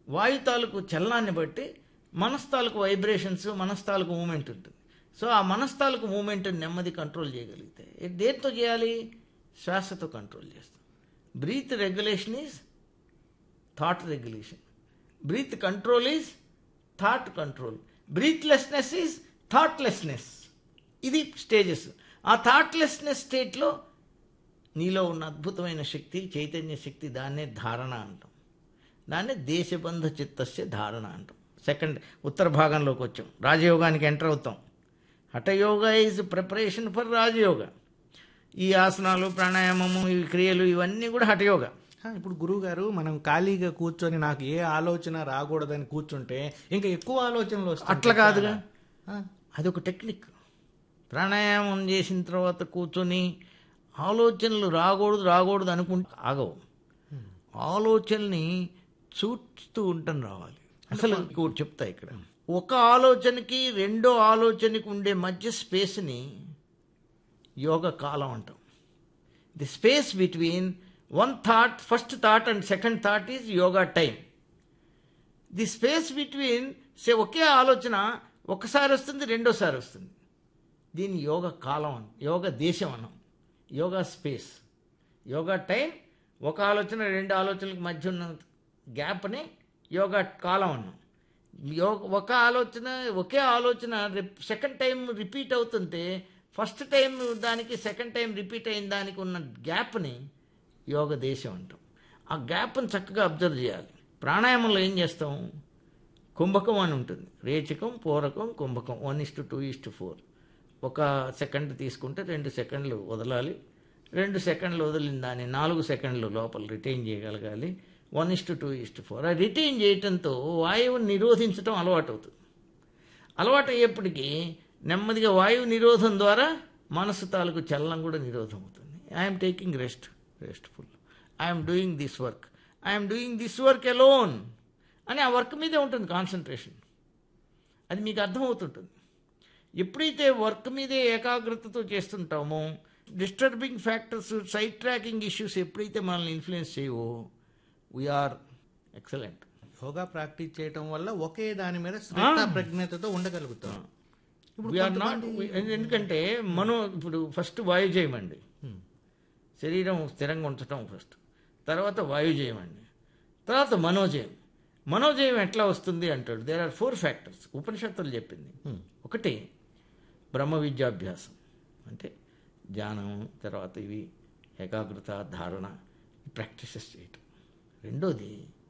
వాయు తాలూకు చలనాన్ని బట్టి మనస్తాలకు వైబ్రేషన్స్ మనస్తాలకు మూమెంట్ ఉంటుంది సో ఆ మనస్తాలకు మూమెంట్ నెమ్మది కంట్రోల్ చేయగలిగితే ఇది దేంతో చేయాలి శ్వాసతో కంట్రోల్ చేస్తాం breath regulation is thought regulation breath control is thought control breathlessness is thoughtlessness ఇది స్టేజెస్ ఆ థాట్లెస్నెస్ స్టేట్లో నీలో ఉన్న అద్భుతమైన శక్తి చైతన్య శక్తి దాన్నే ధారణ అంటాం దాన్నే దేశబంధ చిత్తస్య ధారణ అంటాం సెకండ్ ఉత్తర భాగంలోకి వచ్చాం రాజయోగానికి ఎంటర్ అవుతాం హఠయోగ ఈజ్ ప్రిపరేషన్ ఫర్ రాజయోగ ఈ ఆసనాలు ప్రాణాయామము ఈ క్రియలు ఇవన్నీ కూడా హఠయోగ ఆ, ఇప్పుడు గురువు గారు మనం ఖాళీగా కూర్చొని నాకు ఏ ఆలోచన రాకూడదని కూర్చుంటే ఇంకా ఎక్కువ ఆలోచనలు వస్తాయి అట్లా కాదుగా ఆ, అదొక టెక్నిక్ ప్రాణాయామం చేసిన తర్వాత కూర్చొని ఆలోచనలు రాకూడదు రాకూడదు అనుకుంటే ఆగవు ఆలోచనని చూస్తూ ఉంటాం రావాలి అసలు ఇంకోటి చెప్తా ఇక్కడ ఒక ఆలోచనకి రెండో ఆలోచనకి ఉండే మధ్య స్పేస్ని యోగ కాలం అంటాం the space between one thought first thought and second thought is yoga time the space between say ఒకే ఆలోచన ఒకసారి వస్తుంది రెండోసారి వస్తుంది దీన్ని యోగ కాలం అని యోగ దేశం అన్నాం యోగా స్పేస్ యోగా టైం ఒక ఆలోచన రెండు ఆలోచనలకు మధ్య ఉన్న గ్యాప్ని యోగా కాలం అన్నాం యోగ ఒక ఆలోచన ఒకే ఆలోచన సెకండ్ టైం రిపీట్ అవుతుంటే ఫస్ట్ టైం దానికి సెకండ్ టైం రిపీట్ అయిన దానికి ఉన్న గ్యాప్ని యోగ దేశం అంటాం ఆ గ్యాప్ని చక్కగా అబ్జర్వ్ చేయాలి ప్రాణాయామంలో ఏం చేస్తాం కుంభకం అని ఉంటుంది రేచకం పూరకం కుంభకం one is to two is to four ఒక సెకండ్ తీసుకుంటే రెండు సెకండ్లు వదలాలి రెండు సెకండ్లు వదిలిన దాన్ని నాలుగు సెకండ్లు లోపల రిటైన్ చేయగలగాలి one is to two is to four ఆ రిటైన్ చేయటంతో వాయువుని నిరోధించడం అలవాటు అవుతుంది అలవాటు అయ్యేప్పటికీ నెమ్మదిగా వాయువు నిరోధం ద్వారా మనసు తాలూకు చలనం కూడా నిరోధం అవుతుంది I'm taking rest restful I'm doing this work I'm doing this work alone అని ఆ వర్క్ మీదే ఉంటుంది కాన్సన్ట్రేషన్ అది మీకు అర్థమవుతుంటుంది ఎప్పుడైతే వర్క్ మీదే ఏకాగ్రతతో చేస్తుంటామో disturbing factors side tracking issues ఎప్పుడైతే మనల్ని ఇన్ఫ్లుయెన్స్ చేయవో వీఆర్ ఎక్సలెంట్ యోగా ప్రాక్టీస్ చేయటం వల్ల ఒకే దాని మీద శ్రద్ధ ప్రజ్ఞతతో ఉండగలుగుతాం ఇప్పుడు వీఆర్ నాట్ ఎందుకంటే మనం ఇప్పుడు ఫస్ట్ వాయు చేయమండి శరీరం స్థిరంగా ఉంచటం ఫస్ట్ తర్వాత వాయు చేయమండి తర్వాత మనోజయం మనోజయం ఎట్లా వస్తుంది అంటాడు దేర్ ఆర్ ఫోర్ ఫ్యాక్టర్స్ ఉపనిషత్తులు చెప్పింది ఒకటి బ్రహ్మ విద్యాభ్యాసం అంటే ధ్యానం తర్వాత ఇవి ఏకాగ్రత ధారణ ప్రాక్టీసెస్ చేయటం రెండోది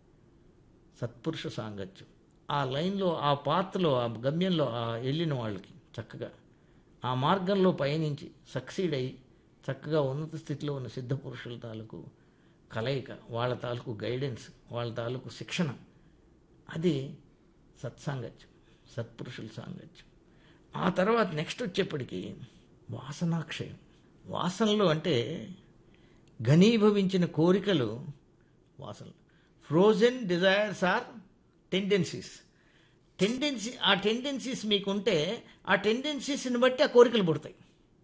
సత్పురుష సాంగత్యం ఆ లైన్లో ఆ పాత్రలో ఆ గమ్యంలో ఆ వెళ్ళిన వాళ్ళకి చక్కగా ఆ మార్గంలో పయనించి సక్సీడ్ అయ్యి చక్కగా ఉన్నత స్థితిలో ఉన్న సిద్ధ పురుషుల తాలూకు కలయిక వాళ్ళ తాలూకు గైడెన్స్ వాళ్ళ తాలూకు శిక్షణ అది సత్సాంగత్యం సత్పురుషుల సాంగత్యం ఆ తర్వాత నెక్స్ట్ వచ్చేప్పటికి వాసనాక్షయం వాసనలు అంటే ఘనీభవించిన కోరికలు వాసనలు frozen desires are tendencies tendency ఆ టెండెన్సీస్ మీకుంటే ఆ టెండెన్సీస్ని బట్టి ఆ కోరికలు పుడతాయి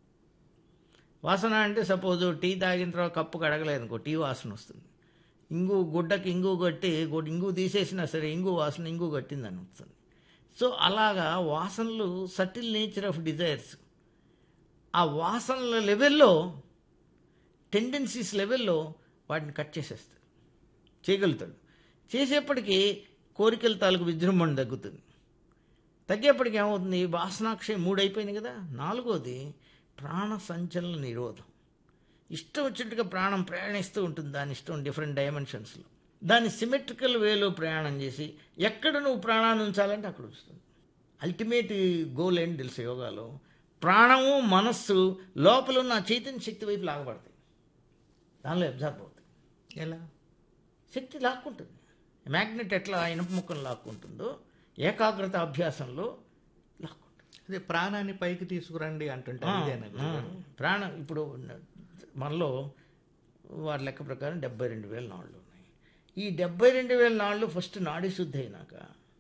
వాసన అంటే సపోజ్ టీ తాగిన తర్వాత కప్పు కడగలేదు అనుకో టీ వాసన వస్తుంది ఇంగు గుడ్డకి ఇంగు కట్టి గుడ్ ఇంగు తీసేసినా సరే ఇంగు వాసన ఇంగు కట్టిందని వస్తుంది సో అలాగా వాసనలు సటిల్ నేచర్ ఆఫ్ డిజైర్స్ ఆ వాసనల లెవెల్లో టెండెన్సీస్ లెవెల్లో వాటిని కట్ చేసేస్తాడు చేయగలుగుతాడు చేసేప్పటికీ కోరికల తాలూకు విజృంభణ తగ్గుతుంది తగ్గేప్పటికి ఏమవుతుంది వాసనాక్షయం మూడు అయిపోయింది కదా నాలుగోది ప్రాణ సంచలన నిరోధం ఇష్టం వచ్చినట్టుగా ప్రాణం ప్రయాణిస్తూ ఉంటుంది దాని ఇష్టం డిఫరెంట్ డైమెన్షన్స్లో దాన్ని సిమెట్రికల్ వేలో ప్రయాణం చేసి ఎక్కడ నువ్వు ప్రాణాన్ని ఉంచాలంటే అక్కడ ఉంచుతుంది అల్టిమేట్ గోల్ ఏంటి తెలుసు యోగాలో ప్రాణము మనస్సు లోపల ఉన్న ఆ చైతన్య శక్తి వైపు లాగబడతాయి దానిలో అబ్జర్వ్ అవుతాయి ఎలా శక్తి లాక్కుంటుంది మ్యాగ్నెట్ ఎట్లా ఇనుప ముక్కను లాక్కుంటుందో ఏకాగ్రత అభ్యాసంలో లాక్కుంటుంది అదే ప్రాణాన్ని పైకి తీసుకురండి అంటుంటే ఇదేనా ఆ, గురుగారు? ప్రాణం ఇప్పుడు మనలో వారి లెక్క ప్రకారం డెబ్బై రెండు వేల నాళ్ళు ఉన్నాయి ఈ డెబ్బై రెండు వేల నాళ్ళు ఫస్ట్ నాడీ శుద్ధి అయినాక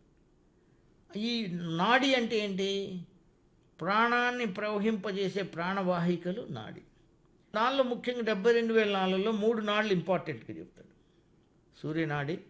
ఈ నాడి అంటే ఏంటి ప్రాణాన్ని ప్రవహింపజేసే ప్రాణవాహికలు నాడి దానిలో ముఖ్యంగా డెబ్బై రెండు వేల నాళ్ళలో మూడు నాళ్ళు ఇంపార్టెంట్గా చెప్తాడు సూర్యనాడి